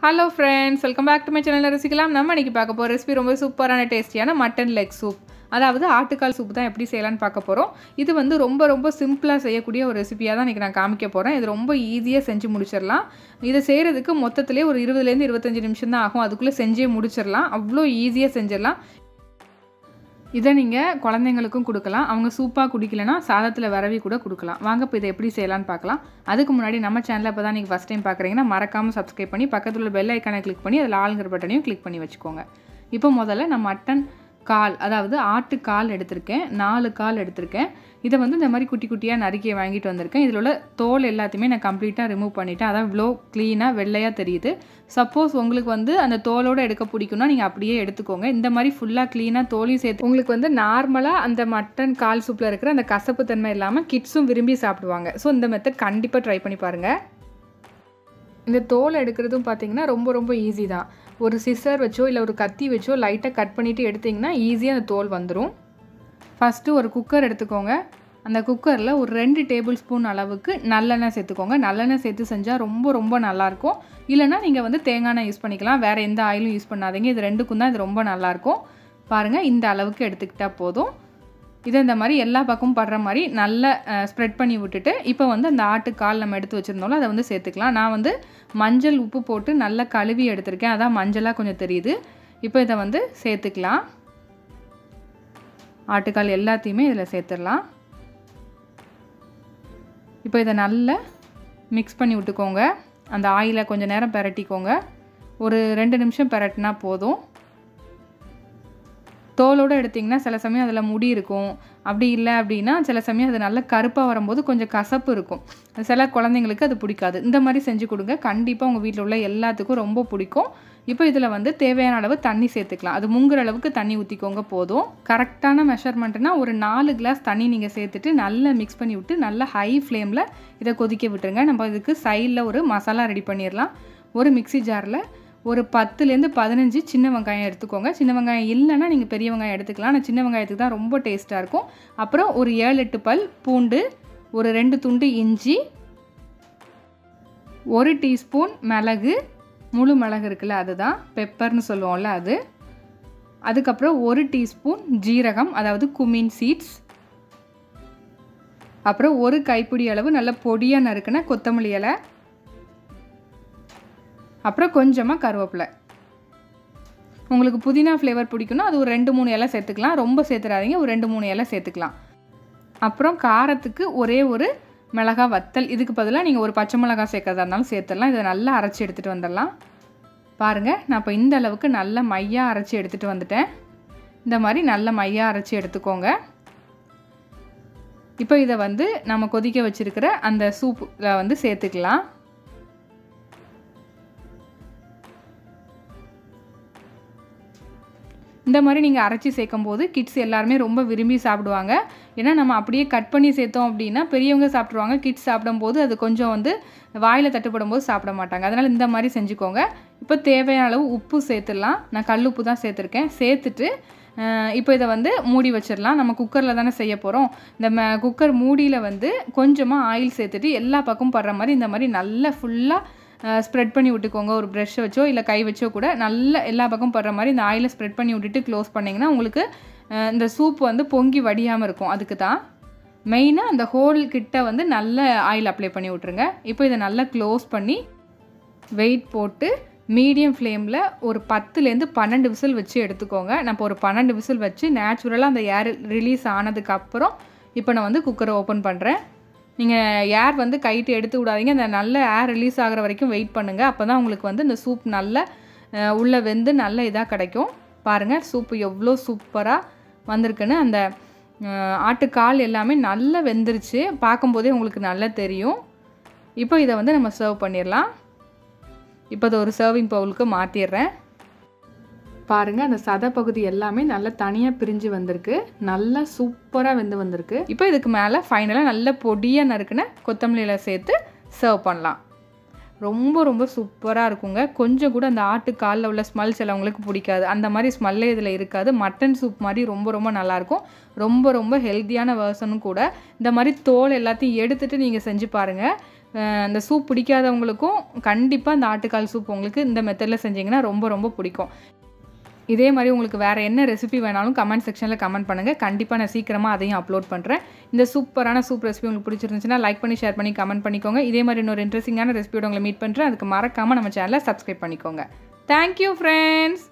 hello friends welcome back to my channel ரசிக்கலாம் நம்ம இன்னைக்கு பார்க்க போகிற ரெசிபி ரொம்ப சூப்பரான டேஸ்டியான மட்டன் லெக் சூப் அதாவது ஆட்டுக்கால் சூப் தான் எப்படி செய்யலாம்னு பார்க்க போகிறோம் இது வந்து ரொம்ப ரொம்ப சிம்பிளாக செய்யக்கூடிய ஒரு ரெசிபியாக தான் இன்றைக்கி நான் காமிக்க போகிறேன் இது ரொம்ப ஈஸியாக செஞ்சு முடிச்சிடலாம் இதை செய்கிறதுக்கு மொத்தத்திலே ஒரு இருபதுலேருந்து இருபத்தஞ்சி நிமிஷம் தான் ஆகும் அதுக்குள்ளே செஞ்சே முடிச்சிடலாம் அவ்வளோ ஈஸியாக செஞ்சிடலாம் இதை நீங்கள் குழந்தைங்களுக்கும் கொடுக்கலாம் அவங்க சூப்பாக குடிக்கலனா சாதத்தில் வரவி கூட கொடுக்கலாம் வாங்க இப்போ இதை எப்படி செய்யலாம்னு பார்க்கலாம் அதுக்கு முன்னாடி நம்ம சேனலில் இப்போ தான் நீங்கள் ஃபஸ்ட் டைம் பார்க்குறீங்கன்னா மறக்காமல் சப்ஸ்கிரைப் பண்ணி பக்கத்தில் உள்ள பெல் ஐக்கானை கிளிக் பண்ணி அதில் ஆளுங்கிற பட்டனையும் கிளிக் பண்ணி வச்சுக்கோங்க இப்போ முதல்ல நான் மட்டன் கால் அதாவது ஆட்டு கால் எடுத்திருக்கேன் நாலு கால் எடுத்திருக்கேன் இதை வந்து இந்த மாதிரி குட்டி குட்டியாக நறுக்கி வாங்கிட்டு வந்திருக்கேன் இதில் உள்ள தோல் எல்லாத்தையுமே நான் கம்ப்ளீட்டாக ரிமூவ் பண்ணிவிட்டேன் அதான் இவ்வளோ க்ளீனாக வெள்ளையாக தெரியுது சப்போஸ் உங்களுக்கு வந்து அந்த தோலோடு எடுக்க பிடிக்கும்னா நீங்கள் அப்படியே எடுத்துக்கோங்க இந்த மாதிரி ஃபுல்லாக க்ளீனாக தோலையும் சேர்த்து உங்களுக்கு வந்து நார்மலாக அந்த மட்டன் கால் சூப்பில் இருக்கிற அந்த கசப்பு தன்மை இல்லாமல் கிட்ஸும் விரும்பி சாப்பிடுவாங்க ஸோ இந்த மெத்தட் கண்டிப்பாக ட்ரை பண்ணி பாருங்கள் இந்த தோல் எடுக்கிறதும் பார்த்தீங்கன்னா ரொம்ப ரொம்ப ஈஸி தான் ஒரு சிசர் வச்சோ இல்லை ஒரு கத்தி வச்சோ லைட்டாக கட் பண்ணிவிட்டு எடுத்திங்கன்னா ஈஸியாக அந்த தோல் வந்துடும் ஃபஸ்ட்டு ஒரு குக்கர் எடுத்துக்கோங்க அந்த குக்கரில் ஒரு ரெண்டு டேபிள் ஸ்பூன் அளவுக்கு நல்லெண்ணெய் சேர்த்துக்கோங்க நல்லெண்ணெய் சேர்த்து செஞ்சால் ரொம்ப ரொம்ப நல்லாயிருக்கும் இல்லைனா நீங்கள் வந்து தேங்காய் எண்ணெய் யூஸ் பண்ணிக்கலாம் வேறு எந்த ஆயிலும் யூஸ் பண்ணாதீங்க இது ரெண்டுக்கும் தான் இது ரொம்ப நல்லாயிருக்கும் பாருங்கள் இந்த அளவுக்கு எடுத்துக்கிட்டால் போதும் இதை இந்த மாதிரி எல்லா பக்கமும் படுற மாதிரி நல்லா ஸ்ப்ரெட் பண்ணி விட்டுட்டு இப்போ வந்து அந்த ஆட்டுக்கால் நம்ம எடுத்து வச்சுருந்தோம்ல அதை வந்து சேர்த்துக்கலாம் நான் வந்து மஞ்சள் உப்பு போட்டு நல்லா கழுவி எடுத்திருக்கேன் அதான் மஞ்சளாக கொஞ்சம் தெரியுது இப்போ இதை வந்து சேர்த்துக்கலாம் ஆட்டுக்கால் எல்லாத்தையுமே இதில் சேர்த்துடலாம் இப்போ இதை நல்லா மிக்ஸ் பண்ணி விட்டுக்கோங்க அந்த ஆயிலை கொஞ்சம் நேரம் பெரட்டிக்கோங்க ஒரு ரெண்டு நிமிஷம் பெரட்டினா போதும் தோலோடு எடுத்திங்கன்னா சில சமயம் அதில் முடி இருக்கும் அப்படி இல்லை அப்படின்னா சில சமயம் அது நல்ல கருப்பாக வரும்போது கொஞ்சம் கசப்பு இருக்கும் சில குழந்தைங்களுக்கு அது பிடிக்காது இந்த மாதிரி செஞ்சு கொடுங்க கண்டிப்பாக உங்கள் வீட்டில் உள்ள எல்லாத்துக்கும் ரொம்ப பிடிக்கும் இப்போ இதில் வந்து தேவையான அளவு தண்ணி சேர்த்துக்கலாம் அது முங்குற அளவுக்கு தண்ணி ஊற்றிக்கோங்க போதும் கரெக்டான மெஷர்மெண்ட்னா ஒரு நாலு கிளாஸ் தண்ணி நீங்கள் சேர்த்துட்டு நல்லா மிக்ஸ் பண்ணி விட்டு நல்லா ஹை ஃப்ளேமில் இதை கொதிக்க விட்டுருங்க நம்ம இதுக்கு சைடில் ஒரு மசாலா ரெடி பண்ணிடலாம் ஒரு மிக்சி ஜாரில் ஒரு பத்துலேருந்து பதினஞ்சு சின்ன வெங்காயம் எடுத்துக்கோங்க சின்ன வெங்காயம் இல்லைன்னா நீங்கள் பெரிய வெங்காயம் எடுத்துக்கலாம் ஆனால் சின்ன வெங்காயத்துக்கு தான் ரொம்ப டேஸ்ட்டாக இருக்கும் அப்புறம் ஒரு ஏழு எட்டு பல் பூண்டு ஒரு ரெண்டு துண்டு இஞ்சி ஒரு டீஸ்பூன் மிளகு முழு மிளகு இருக்குல்ல அதுதான் பெப்பர்னு சொல்லுவோம்ல அது அதுக்கப்புறம் ஒரு டீஸ்பூன் ஜீரகம் அதாவது குமின் சீட்ஸ் அப்புறம் ஒரு கைப்பிடி அளவு நல்ல பொடியாக நறுக்குன கொத்தமல்லி இலை அப்புறம் கொஞ்சமாக கருவேப்பிலை உங்களுக்கு புதினா ஃப்ளேவர் பிடிக்குன்னா அது ஒரு ரெண்டு மூணு இலை சேர்த்துக்கலாம் ரொம்ப சேர்த்துறாதீங்க ஒரு ரெண்டு மூணு இலை சேர்த்துக்கலாம் அப்புறம் காரத்துக்கு ஒரே ஒரு மிளகா வத்தல் இதுக்கு பதிலாக நீங்கள் ஒரு பச்சை மிளகா சேர்க்கறதா இருந்தாலும் சேர்த்துடலாம் இதை நல்லா அரைச்சி எடுத்துகிட்டு வந்துடலாம் பாருங்கள் நான் இப்போ இந்த அளவுக்கு நல்ல மையாக அரைச்சி எடுத்துகிட்டு வந்துட்டேன் இந்த மாதிரி நல்ல மையாக அரைச்சி எடுத்துக்கோங்க இப்போ இதை வந்து நம்ம கொதிக்க வச்சுருக்கிற அந்த சூப்பில் வந்து சேர்த்துக்கலாம் இந்த மாதிரி நீங்கள் அரைச்சி சேர்க்கும் போது கிட்ஸ் எல்லாருமே ரொம்ப விரும்பி சாப்பிடுவாங்க ஏன்னா நம்ம அப்படியே கட் பண்ணி சேர்த்தோம் அப்படின்னா பெரியவங்க சாப்பிட்ருவாங்க கிட்ஸ் சாப்பிடும்போது அது கொஞ்சம் வந்து வாயில் தட்டுப்படும் போது சாப்பிட மாட்டாங்க அதனால் இந்த மாதிரி செஞ்சுக்கோங்க இப்போ தேவையான அளவு உப்பு சேர்த்துடலாம் நான் கல் உப்பு தான் சேர்த்துருக்கேன் சேர்த்துட்டு இப்போ இதை வந்து மூடி வச்சிடலாம் நம்ம குக்கரில் தானே செய்ய போகிறோம் இந்த ம குக்கர் மூடியில் வந்து கொஞ்சமாக ஆயில் சேர்த்துட்டு எல்லா பக்கமும் படுற மாதிரி இந்த மாதிரி நல்லா ஃபுல்லாக ஸ்ப்ரெட் பண்ணி விட்டுக்கோங்க ஒரு ப்ரெஷ்ஷை வச்சோ இல்லை கை வச்சோ கூட நல்ல எல்லா பக்கம் படுற மாதிரி இந்த ஆயிலை ஸ்ப்ரெட் பண்ணி விட்டுட்டு க்ளோஸ் பண்ணிங்கன்னா உங்களுக்கு இந்த சூப் வந்து பொங்கி வடியாமல் இருக்கும் அதுக்கு தான் மெயினாக அந்த ஹோல் கிட்ட வந்து நல்ல ஆயில் அப்ளை பண்ணி விட்ருங்க இப்போ இதை நல்லா க்ளோஸ் பண்ணி வெயிட் போட்டு மீடியம் ஃப்ளேமில் ஒரு பத்துலேருந்து பன்னெண்டு விசில் வச்சு எடுத்துக்கோங்க நான் இப்போ ஒரு பன்னெண்டு விசில் வச்சு நேச்சுரலாக அந்த ஏர் ரிலீஸ் ஆனதுக்கப்புறம் இப்போ நான் வந்து குக்கரை ஓப்பன் பண்ணுறேன் நீங்கள் ஏர் வந்து கைட்டு எடுத்து விடாதீங்க அந்த நல்ல ஏர் ரிலீஸ் ஆகிற வரைக்கும் வெயிட் பண்ணுங்கள் அப்போ தான் உங்களுக்கு வந்து இந்த சூப் நல்ல உள்ளே வெந்து நல்ல இதாக கிடைக்கும் பாருங்கள் சூப்பு எவ்வளோ சூப்பராக வந்திருக்குன்னு அந்த ஆட்டுக்கால் எல்லாமே நல்லா வெந்துருச்சு பார்க்கும்போதே உங்களுக்கு நல்லா தெரியும் இப்போ இதை வந்து நம்ம சர்வ் பண்ணிடலாம் இப்போ அதை ஒரு சர்விங் பவுலுக்கு மாற்றிடுறேன் பாருங்கள் அந்த சதை பகுதி எல்லாமே நல்லா தனியாக பிரிஞ்சு வந்திருக்கு நல்லா சூப்பராக வெந்து வந்திருக்கு இப்போ இதுக்கு மேலே ஃபைனலாக நல்ல பொடியாக நறுக்குன கொத்தமல்லியில் சேர்த்து சர்வ் பண்ணலாம் ரொம்ப ரொம்ப சூப்பராக இருக்குங்க கொஞ்சம் கூட அந்த ஆட்டு காலில் உள்ள ஸ்மெல் சிலவங்களுக்கு பிடிக்காது அந்த மாதிரி ஸ்மெல்லே இதில் இருக்காது மட்டன் சூப் மாதிரி ரொம்ப ரொம்ப நல்லாயிருக்கும் ரொம்ப ரொம்ப ஹெல்த்தியான வேர்சனும் கூட இந்த மாதிரி தோல் எல்லாத்தையும் எடுத்துகிட்டு நீங்கள் செஞ்சு பாருங்கள் அஹ் அந்த சூப் பிடிக்காதவங்களுக்கும் கண்டிப்பாக இந்த ஆட்டுக்கால் சூப் உங்களுக்கு இந்த மெத்தடில் செஞ்சீங்கன்னா ரொம்ப ரொம்ப பிடிக்கும் இதே மாதிரி உங்களுக்கு வேறு என்ன ரெசிபி வேணாலும் கமெண்ட் செக்ஷனில் கமெண்ட் பண்ணுங்கள் கண்டிப்பாக நான் சீக்கிரமாக அதையும் அப்லோட் பண்ணுறேன் இந்த சூப்பரான சூப் ரெசிபி உங்களுக்கு பிடிச்சிருந்துச்சுன்னா லைக் பண்ணி ஷேர் பண்ணி கமெண்ட் பண்ணிக்கோங்க இதே மாதிரி இன்னொரு இன்ட்ரெஸ்டிங்கான ரெசிபியோட உங்களை மீட் பண்ணுறேன் அதுக்கு மறக்காமல் நம்ம சேனலை சப்ஸ்கிரைப் பண்ணிக்கோங்க தேங்க்யூ ஃப்ரெண்ட்ஸ்